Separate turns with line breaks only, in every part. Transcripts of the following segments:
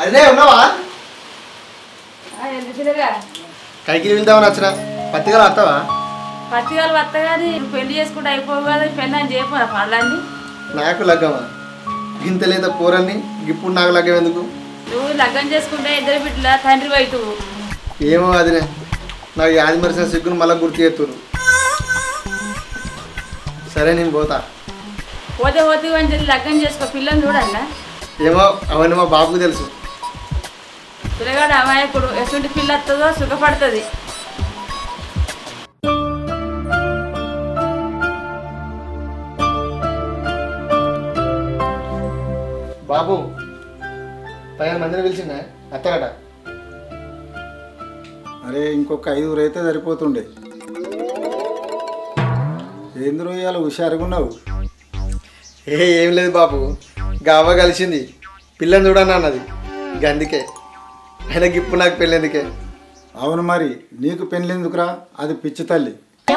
అదే ఉన్నావా
ఎందుకులేగా
కైకి వెళ్దామని వచ్చిన పత్తిగా వస్తావా
పత్తికాలు వస్తా కానీ పెళ్లి చేసుకుంటే అయిపోవు కదా పెళ్ళి అని చెప్పు పనులన్నీ
నాకు లగ్గమా గింత లేదా కూరని ఇప్పుడు నాకు లగ్గం ఎందుకు
నువ్వు లగ్గం చేసుకుంటే ఇద్దరు బిడ్డల తండ్రి వైతు
ఏమో అదినే నాకు యాది మరిసిన సిగ్గును మళ్ళీ గుర్తు చేస్తురు సరే నేను పోతా
పోతే పోతే అని చెప్పి లగ్గం చేసుకో పిల్లని చూడన్నా
ఏమో అవన్నీ మా బాబుకు తెలుసు
పిల్లగాడు అమాయకుడు ఎటువంటి పిల్ల వస్తుందో సుఖపడుతుంది
బాబు పదిహేను మందిని పిలిచిందా అత్తగట
అరే ఇంకొక ఐదుగురు అయితే సరిపోతుండే ఏంద్రో ఇవాళ హుషారుగా ఉన్నావు
ఏ ఏం లేదు బాబు గావ కలిసింది పిల్లని చూడని అన్నది ఇక అందుకే ఆయనకి ఇప్పుడు నాకు పెళ్ళెందుకే
అవును మరి నీకు పెళ్ళెందుకురా అది పిచ్చి తల్లి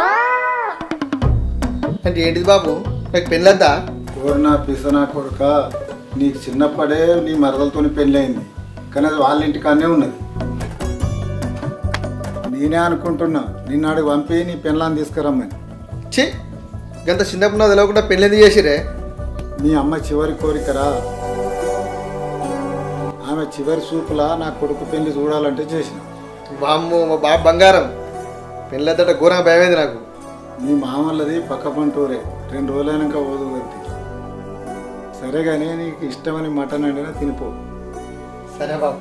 అంటే ఏంటిది బాబు నాకు పెళ్ళొద్దా
కోరినా పిసనా కొడుక నీకు చిన్నప్పుడే నీ మరదలతోని పెళ్ళయింది కానీ అది వాళ్ళ ఇంటికానే ఉన్నది నేనే అనుకుంటున్నా నిన్నాడు పంపి నీ పెళ్ళాన్ని తీసుకురమ్మని
ఛీ గంత చిన్నప్పుడు నాకు తెలియకుండా పెళ్ళెందుకు చేసిరే
మీ అమ్మ చివరి కోరికరా ఆమె చివరి చూపులా నా కొడుకు పెళ్లి చూడాలంటే చేసిన
బామ్ము మా బాబు బంగారం పెళ్ళొద్దట ఘోరంగా భయమైంది నాకు
మీ మామల్లది పక్క పంటూరే రెండు రోజులైనాక ఓదు వద్ది సరే కానీ నీకు ఇష్టమని మటన్ అండినా తినిపో
సరే బాబు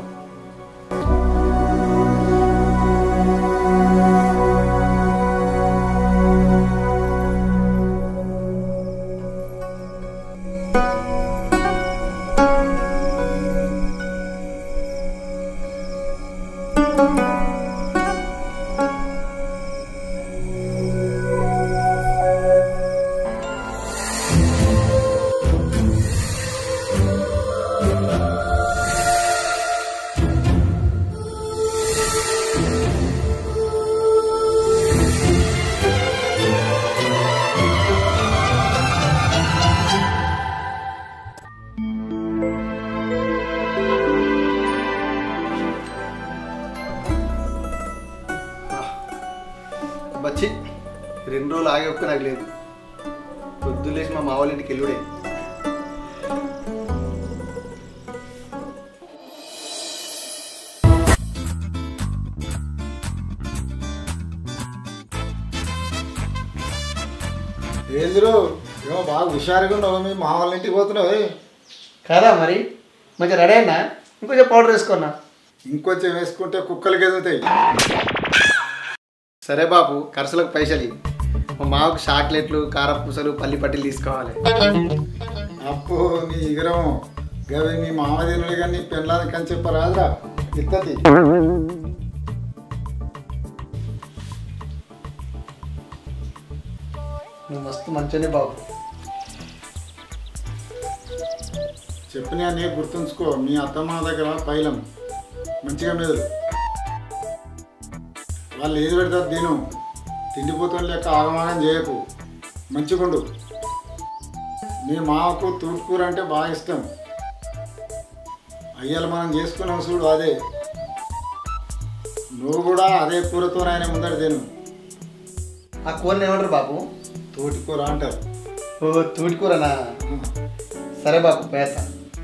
బచ్చి రెండు రోజులు ఆగే ఒక్క నాకు లేదు పొద్దులేసి మా మావాళ్ళ ఇంటికి వెళ్ళుడే
ఏందిరో ఏమో బాగా హుషారుగా ఉన్నావు మీ మా వాళ్ళ ఇంటికి పోతున్నావు
కాదా మరి మంచిగా రెడీ అయినా ఇంకొంచెం పౌడర్ వేసుకున్నా
ఇంకొంచెం వేసుకుంటే కుక్కలకి ఎదుగుతాయి
సరే బాబు ఖర్చులకు పైసలు ఇవ్వు. మా మాకు చాక్లెట్లు కారపూసలు పల్లి పట్టీలు తీసుకోవాలి
అప్పు నీ ఇగరం గవి మీ మామ తినడు కానీ నీ పెళ్ళానికి అని చెప్పరాదురా ఇత్తది
నువ్వు మస్తు మంచిగానే బాబు
చెప్పినా నీ గుర్తుంచుకో మీ అత్తమ్మ దగ్గర పైలం మంచిగా మెదలు వాళ్ళు ఏది పెడతారు తిను తిండిపోతాం లెక్క ఆగమాగం చేయకు మంచిగుండు మీ మామకు తూటుకూర అంటే బాగా ఇష్టం అయ్యాలు మనం చేసుకున్నాం చూడు అదే నువ్వు కూడా అదే కూరతో ఆయన ముందర తిను
ఆ కూరని ఏమంటారు బాబు
తోటికూర అంటారు
ఓ తూటి కూరనా సరే బాబు పేత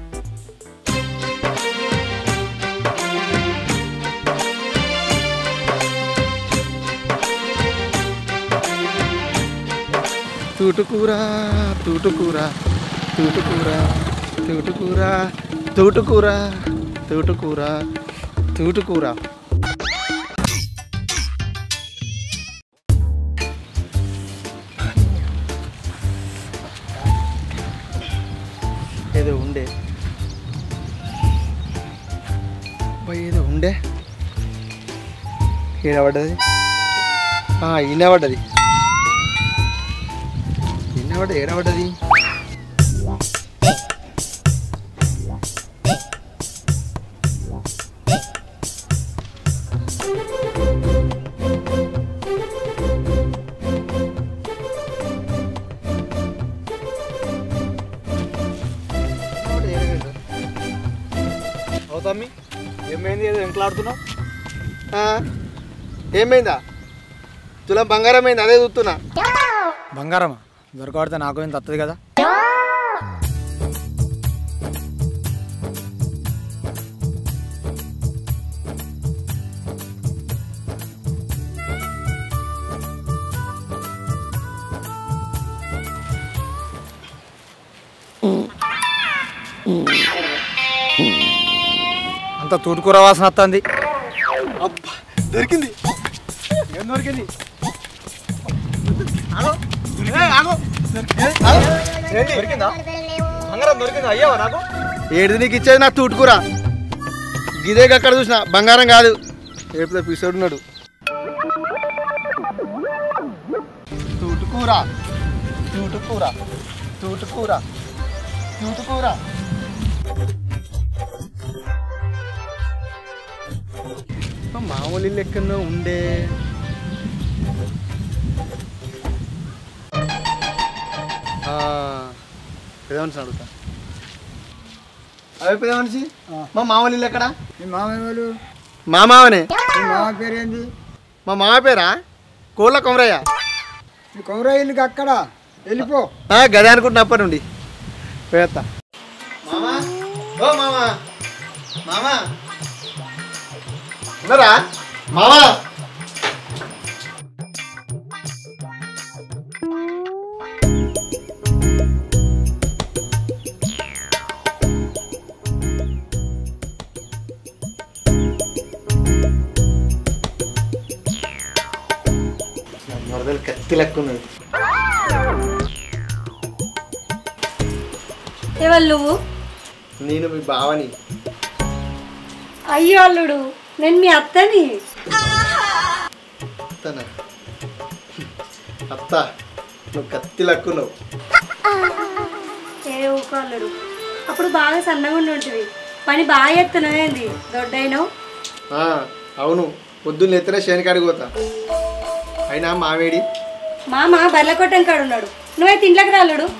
తూటుకూర తూటుకూర తూటుకూర తూటుకూర తూటుకూర తూటుకూర తూటుకూర ఏదో ఉండే అబ్బా, ఏదో ఉండే ఈడబడ్డది ఈయన పడ్డది ఈయన పడ్డది ఏడబడ్డది అవుతామ్మి
ఏమైంది ఏదో ఎంకలాడుతున్నావు
ఆ? ఏమైందా తులం బంగారం అయింది అదే చూస్తున్నా
బంగారమా దొరకబడితే నాకు ఏం తత్తది కదా అంత తూటుకూర వాసన వస్తుంది
అబ్బా దొరికింది
ఏం దొరికింది దొరికిందా బంగారం దొరికిందా అయ్యావా నాకు
ఏడిది నీకు ఇచ్చేది నా తూటుకూర గిదే అక్కడ చూసిన బంగారం కాదు ఏపుతో పిసోడు ఉన్నాడు తూటుకూర తూటుకూర తూటుకూర తూటుకూర మా మామూలు ఇల్లు ఎక్కడో ఉండే పెద్ద మనిషిని అడుగుతా అవి పెద్ద మనిషి మా మామూలు ఇల్లు ఎక్కడ
మీ మామ ఎవరు
మా మామనే
మీ మామ పేరేంది
మా మామ పేరా కోళ్ళ కొమరయ్య
మీ కౌరా ఇల్లుకి అక్కడ వెళ్ళిపో
ఆ, గదే అనుకుంటున్నా అప్పటి నుండి పోయేత్తా మామా ఓ మామా మామా ఉన్నారా మామా మరదలు కత్తి లెక్క ఉన్నది
ఎవరు నువ్వు
నేను మీ బావని
అయ్యో అల్లుడు నేను మీ అత్తని
అత్తనా అత్త నువ్వు కత్తి లక్కున్నావు
ఏ ఊకో అల్లుడు అప్పుడు బాగా సన్నగా ఉండి ఉంటుంది పని బాగా ఎత్తున్నావేంది దొడ్డైనవు
ఆ, అవును పొద్దున్న ఎత్తనే శనికాడికి పోతా అయినా మావేడి
మామ బర్ల కొట్టం కాడు ఉన్నాడు నువ్వైతే ఇంట్లోకి రా అల్లుడు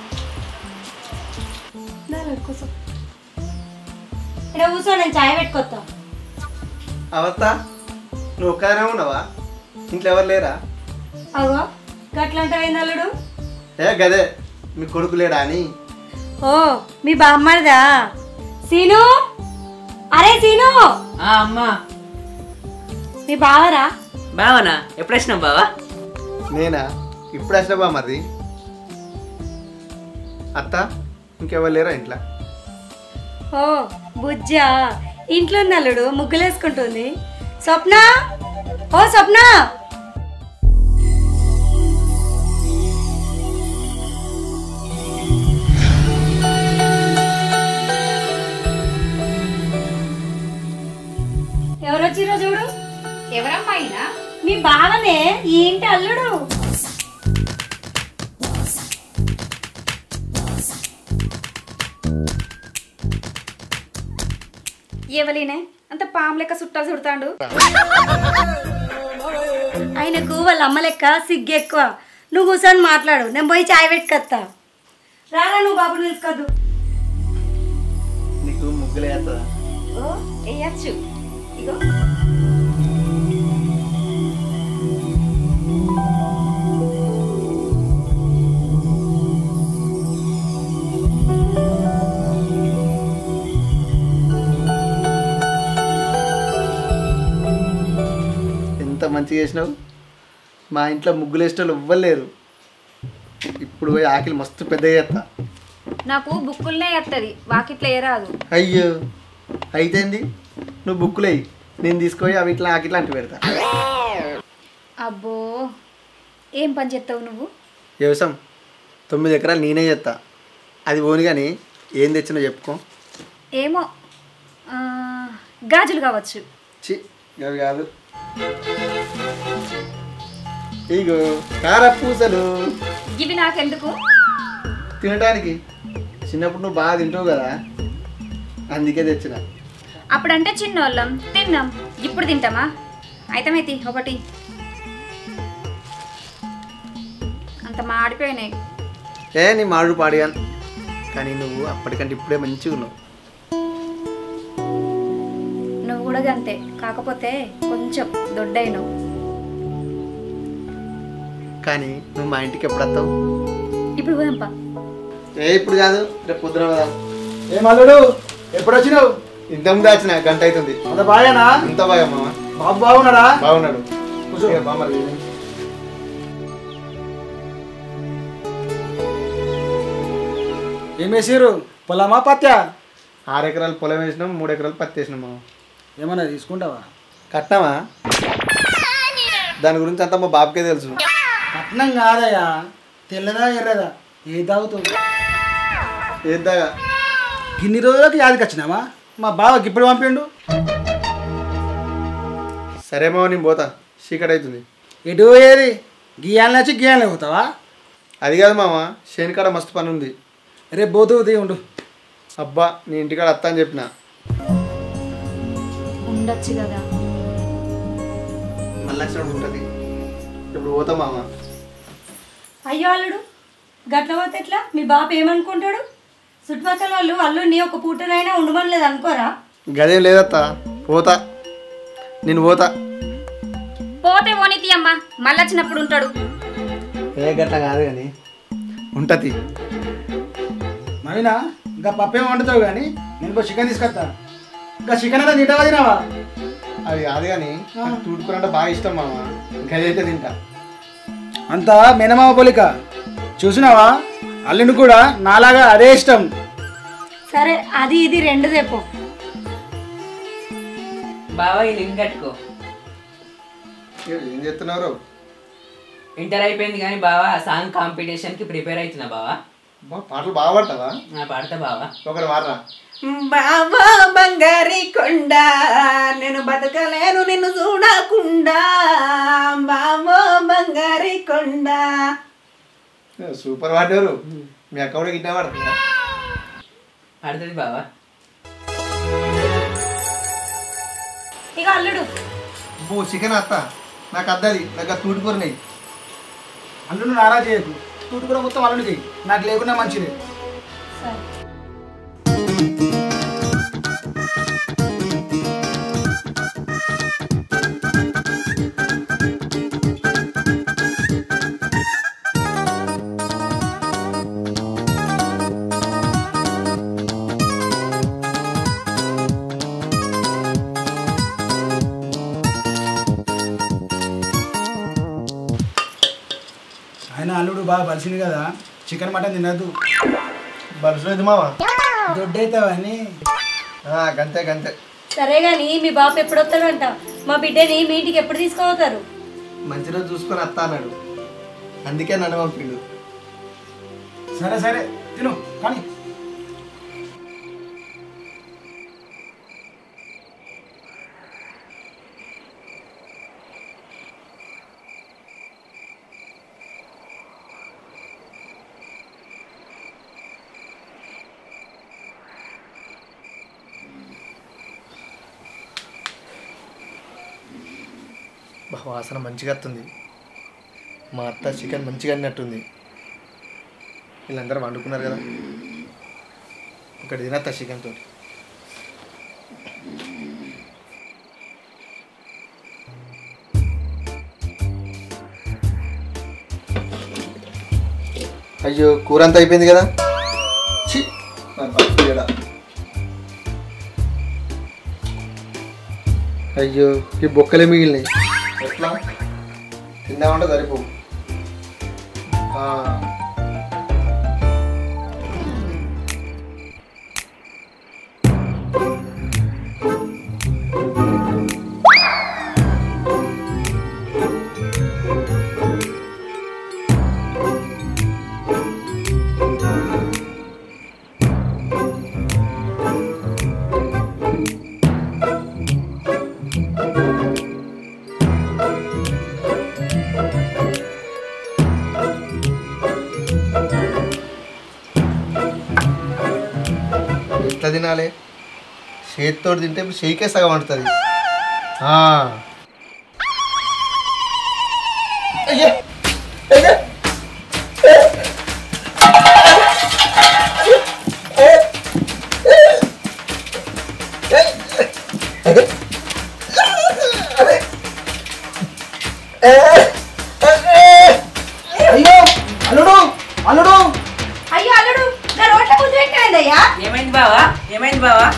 దా అల్లుడు, కూర్చో ఇక్కడ కూర్చో నేను చాయ్ పెట్టుకొస్తా
అవత్త నువ్వు ఒక్కదానే ఉన్నావా ఇంట్లో ఎవరు లేరా
అగో గట్లంటావేంది అల్లుడు
ఏ గదే మీ కొడుకు లేడా అని
ఓ మీ బామ్మడిదా సీను అరే సీను
ఆ అమ్మా
మీ బావరా
బావనా ఎప్పుడు వచ్చినావు బావా
నేనా ఇప్పుడు వచ్చిన బా మరి అత్త ఇంకెవరు లేరా ఇంట్లో
ఓ బుజ్జా ఇంట్లో ఉంది అల్లుడు ముగ్గులేసుకుంటుంది స్వప్న ఓ స్వప్న ఎవరొచ్చిరో చూడు
ఎవరమ్మా అయినా
మీ బావనే ఈ ఇంటి అల్లుడు
ఎవలినే అంత పాము లెక్క చుట్టాలు చుడతాండు
ఆయనకు వాళ్ళ అమ్మ లెక్క సిగ్గు ఎక్కువ నువ్వు కూర్చొని మాట్లాడు నేను పోయి చాయ్ పెట్టుకొస్తా రారా నువ్వు బాబుని తీసుకోద్దు
నీకు ముగ్గులే వేస్తుందా
ఓ వేయచ్చు ఇగో
ఎంత మంచిగా చేసినావు మా ఇంట్లో ముగ్గులు వేసేటోళ్ళు ఎవ్వరు ఇప్పుడు పోయి ఆకిలి మస్తు పెద్దగా చేస్తా
నాకు బుక్కులనే వస్తుంది వాకిట్లో ఏ రాదు
అయ్యో అయితేంది నువ్వు బుక్కులు వేయి నేను తీసుకొని అవి ఇట్లా ఆకిట్లా అంటూ పెడతా
అబ్బో ఏం పని చేస్తావు నువ్వు
వ్యవసాయం తొమ్మిది ఎకరాలు నేనే చేస్తా అది పోని కానీ ఏం తెచ్చినా చెప్పుకో
ఏమో ఆ, గాజులు కావచ్చు
చి అవి కాదు ఇగో కారపూసలు
ఇవి నాకెందుకు
తినడానికి చిన్నప్పుడు నువ్వు బాగా తింటావు కదా అందుకే తెచ్చిన
అప్పుడంటే చిన్నోళ్ళం తిన్నాం ఇప్పుడు తింటామా అయితమైతి ఒకటి అంత మాడిపోయినాయి
ఏ నీ మాడు పాడిగాను కానీ నువ్వు అప్పటికంటే ఇప్పుడే మంచిగా ఉన్నావు
నువ్వు కూడా
కూడా గంతే కాకపోతే కొంచెం దొడ్డైనవు
కానీ నువ్వు మా ఇంటికి ఎప్పుడు వస్తావు
ఇప్పుడు పోదాంపా
ఏ ఇప్పుడు కాదు రేపు పొద్దున పోదాం.
ఏ మల్లుడు ఎప్పుడు వచ్చినావు
ఇంత ముందు వచ్చిన గంట అవుతుంది
అంత బాగానా
ఇంత బాగా మామ
బాబు బాగున్నాడా
బాగున్నాడు
కూర్చో.
ఏ బామ్మర్ది.
ఏం వేసిర్రు పొలమా పత్యా
ఆరు ఎకరాలు పొలం వేసినాం మూడు ఎకరాలు పత్తి వేసినాం మామ
ఏమన్నా తీసుకుంటావా
కట్నామా దాని గురించి అంతా మా బాబుకే తెలుసు
కట్నం కాదయ్యా తెల్లదా ఎర్రదా ఏ తాగుతావు
ఏద్దాగా
ఇన్ని రోజులకి యాదికి వచ్చినావా మా బావ ఇప్పుడు పంపిండు
సరే మామ నేను పోతా చీకటి అవుతుంది
ఎటు పోయేది గీయాలని వచ్చి గీయాలని పోతావా
అది కాదు మామ శనికాడ మస్తు పని ఉంది
రేపు పోతూ తీ ఉండు
అబ్బా నీ ఇంటికాడ అత్త అని చెప్పిన
ఉండొచ్చు కదా
మళ్ళీ వచ్చినప్పుడు ఉంటుంది ఇప్పుడు పోతా మామ
అయ్యో అల్లుడు గట్ల పోతే ఎట్లా మీ బాబు ఏమనుకుంటాడు చుట్టుపక్కల వాళ్ళు అల్లుడిని ఒక పూటనైనా ఉండమనలేదు అనుకోరా
గదేం లేదత్త పోతా నేను పోతా
పోతే పోనీతి అమ్మ మళ్ళీ వచ్చినప్పుడు ఉంటాడు
ఏ గట్ల కాదు కానీ ఉంటుంది
నవీనా ఇంకా పప్పేం వండుతావు కానీ నేను పోయి చికెన్ తీసుకొస్తా ఇంకా చికెన్ అలా తింటావా తినావా
అది కాదు కానీ తూడుకురంటే బాగా ఇష్టం మామ గదైతే తింటా
అంతా మేనమామ పోలిక చూసినావా అల్లుని కూడా నాలాగా అదే ఇష్టం
సరే అది ఇది రెండు తెపో
బావా ఈ లింక్ కట్టుకో
ఏం చెప్తున్నారు
ఇంటర్ అయిపోయింది కానీ బావా సాంగ్ కాంపిటీషన్కి ప్రిపేర్ అవుతున్నా బావా
బా, పాటలు బాగా పాడతావా
నా పాడతా బావా
ఒకటి వాడరా
బావా బంగారి కొండ నేను బతకలేను నిన్ను చూడకుండా బావో బంగారి కొండ
సూపర్ వాడారు మీ అక్క కూడా గిట్ట వాడుతుందా
పాడుతుంది బావా
ఇక అల్లుడు
బో చికెన్ అత్త నాకు అద్దది నాకు అది తూటుకూరనాయి
అల్లుని నారా చేయకు తూటు కూడా మొత్తం అల్లుడికి నాకు లేకున్నా మంచిది
సరే
ఆయన అల్లుడు బాగా బలిసింది కదా చికెన్ మటన్ తినద్దు
బలుసులేదు మావా
దొడ్డైతావని
గంతే గంతే
సరే కానీ మీ బాబు ఎప్పుడు వస్తాడంట మా బిడ్డని మీ ఇంటికి ఎప్పుడు తీసుకుపోతారు
మంచి రోజు చూసుకొని అత్త అన్నాడు అందుకే నన్ను పంపిండు
సరే సరే తిను కానీ
బా, వాసన మంచిగా వస్తుంది మా అత్త చికెన్ మంచిగా అన్నట్టుంది వీళ్ళందరూ వండుకున్నారు కదా ఒకటి తినత్తా చికెన్ తోటి అయ్యో కూర అంతా అయిపోయింది కదా ఛీ, నా బతుకు ఏడా. అయ్యో ఈ బొక్కలే మిగిలినాయి ఎట్లా తిందామంటే సరిపో ఆ. ఎట్లా తినాలి చేతితో తింటే చేయికే సగం అంటుంది
అయ్యో అల్లుడు అల్లుడు
అయ్యో అల్లుడు నా రోడ్ల ముందు పెట్టిందయ్యా
ఏమైంది బావా ఏమైంది బావా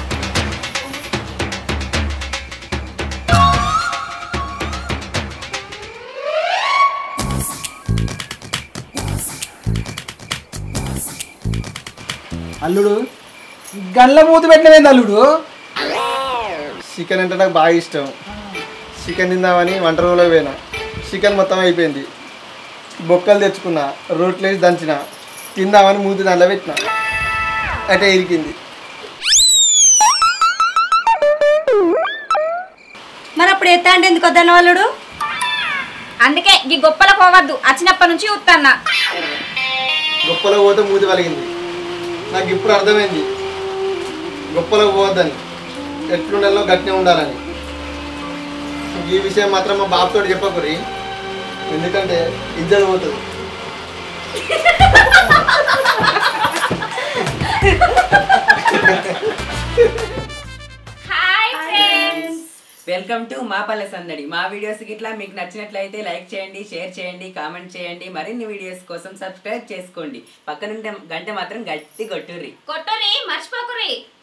అల్లుడు గల్ల మూత పెట్టినవేంది అల్లుడు
చికెన్ అంటే నాకు బాగా ఇష్టం చికెన్ తిందామని వంట రూమ్లో పోయినా చికెన్ మొత్తం అయిపోయింది బొక్కలు తెచ్చుకున్నా రోట్లు వేసి దంచిన తిందామని మూతి దాంట్లో పెట్టిన అంటే ఇరికింది
మరి అప్పుడు ఎత్తా అంటే ఎందుకు వద్దన్న అల్లుడు
అందుకే ఈ గొప్పల పోవద్దు వచ్చినప్పటి నుంచి చూస్తాన్నా
గొప్పలో పోతే మూతి వలిగింది నాకు ఇప్పుడు అర్థమైంది గొప్పలో పోవద్దని ఎట్లుండాలో గట్టినే ఉండాలని ఈ విషయం మాత్రం మా బాబుతో చెప్పకూరి ఎందుకంటే ఇద్దరు పోతుంది
హాయ్ ఫ్రెండ్స్
వెల్కమ్ టు మా పల్లె సందడి మా వీడియోస్ గిట్లా మీకు నచ్చినట్లయితే లైక్ చేయండి షేర్ చేయండి కామెంట్ చేయండి మరిన్ని వీడియోస్ కోసం సబ్స్క్రైబ్ చేసుకోండి పక్కనుంటే గంట మాత్రం గట్టి కొట్టుర్రి
కొట్టుని మర్చిపోకురి